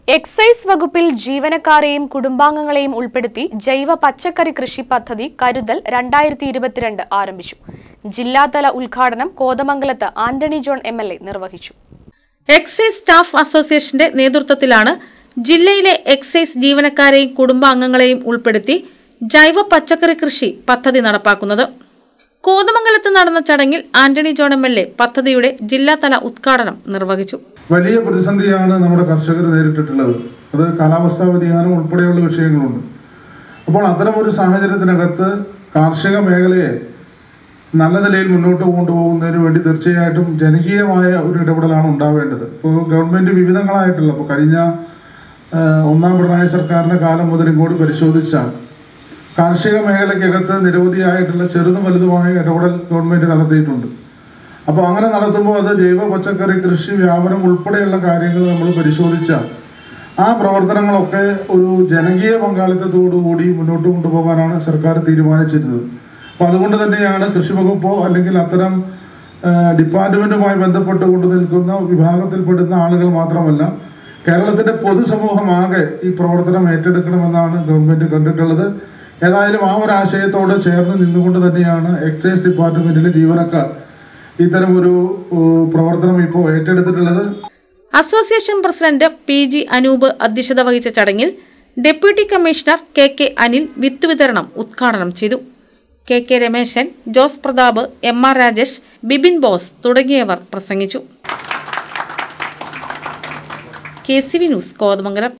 excise വകുപ്പിൽ ജീവനക്കാരെയും കുടുംബാംഗങ്ങളെയും ഉൾപ്പെടുത്തി ജൈവ പച്ചക്കറി കൃഷി പദ്ധതി കരുതൽ രണ്ടായിരത്തി ഇരുപത്തിരണ്ട് ആരംഭിച്ചു ജില്ലാതല ഉദ്ഘാടനം കോതമംഗലത്ത് Antony John M L A നിർവഹിച്ചു എക്സൈസ് സ്റ്റാഫ് അസോസിയേഷന്റെ നേതൃത്വത്തിലാണ് ജില്ലയിലെ എക്സൈസ് ജീവനക്കാരെയും കുടുംബാംഗങ്ങളെയും ഉൾപ്പെടുത്തി ജൈവ പച്ചക്കറി കൃഷി പദ്ധതി നടപ്പാക്കുന്നത് കോതമംഗലത്ത് നടന്ന ചടങ്ങിൽ Antony John M L A പദ്ധതിയുടെ ജില്ലാതല ഉദ്ഘാടനം നിർവഹിച്ചു വലിയ പ്രതിസന്ധിയാണ് നമ്മുടെ കർഷകർ നേരിട്ടിട്ടുള്ളത് അത് കാലാവസ്ഥാ വ്യതിയാനം ഉൾപ്പെടെയുള്ള വിഷയങ്ങളുണ്ട് അപ്പോൾ അത്തരം ഒരു സാഹചര്യത്തിനകത്ത് കാർഷിക മേഖലയെ നല്ല നിലയിൽ മുന്നോട്ട് കൊണ്ടുപോകുന്നതിന് വേണ്ടി തീർച്ചയായിട്ടും ജനകീയമായ ഒരു ഇടപെടലാണ് ഉണ്ടാവേണ്ടത് ഇപ്പോൾ ഗവൺമെൻറ് വിവിധങ്ങളായിട്ടുള്ള ഇപ്പോൾ കഴിഞ്ഞ ആ, ഒന്നാം പിണറായി സർക്കാരിൻ്റെ കാലം മുതൽ ഇങ്ങോട്ട് പരിശോധിച്ചാൽ കാർഷിക മേഖലയ്ക്കകത്ത് നിരവധിയായിട്ടുള്ള ചെറുതും വലുതുമായ ഇടപെടൽ ഗവൺമെൻറ് നടത്തിയിട്ടുണ്ട് അപ്പോൾ അങ്ങനെ നടത്തുമ്പോൾ അത് ജൈവ പച്ചക്കറി കൃഷി വ്യാപനം ഉൾപ്പെടെയുള്ള കാര്യങ്ങൾ നമ്മൾ പരിശോധിച്ചാൽ ആ പ്രവർത്തനങ്ങളൊക്കെ ഒരു ജനകീയ പങ്കാളിത്തത്തോടു കൂടി മുന്നോട്ട് കൊണ്ടുപോകാനാണ് സർക്കാർ തീരുമാനിച്ചിരുന്നത് അപ്പോൾ അതുകൊണ്ട് തന്നെയാണ് കൃഷി വകുപ്പോ അല്ലെങ്കിൽ അത്തരം ആ, ഡിപ്പാർട്ട്മെന്റുമായി ബന്ധപ്പെട്ട് കൊണ്ട് നിൽക്കുന്ന വിഭാഗത്തിൽപ്പെടുന്ന ആളുകൾ മാത്രമല്ല കേരളത്തിന്റെ പൊതുസമൂഹമാകെ ഈ പ്രവർത്തനം ഏറ്റെടുക്കണമെന്നാണ് ഗവൺമെന്റ് കണ്ടിട്ടുള്ളത് ഏതായാലും ആ ഒരു ആശയത്തോട് ചേർന്ന് നിന്നുകൊണ്ട് തന്നെയാണ് എക്സൈസ് ഡിപ്പാർട്ട്മെന്റിലെ ജീവനക്കാർ ഇത്തരം ഒരു ഏഹ്, പ്രവർത്തനം ഇപ്പോൾ ഏറ്റെടുത്തിട്ടുള്ളത് association president P G Anoop അധ്യക്ഷത വഹിച്ച ചടങ്ങിൽ deputy commissioner K K Anil വിത്ത് വിതരണം ഉദ്ഘാടനം ചെയ്തു K K Rameshan Jose Pratap M R Rajesh Bibin Bose തുടങ്ങിയവർ പ്രസംഗിച്ചു K C V news Kothamangalam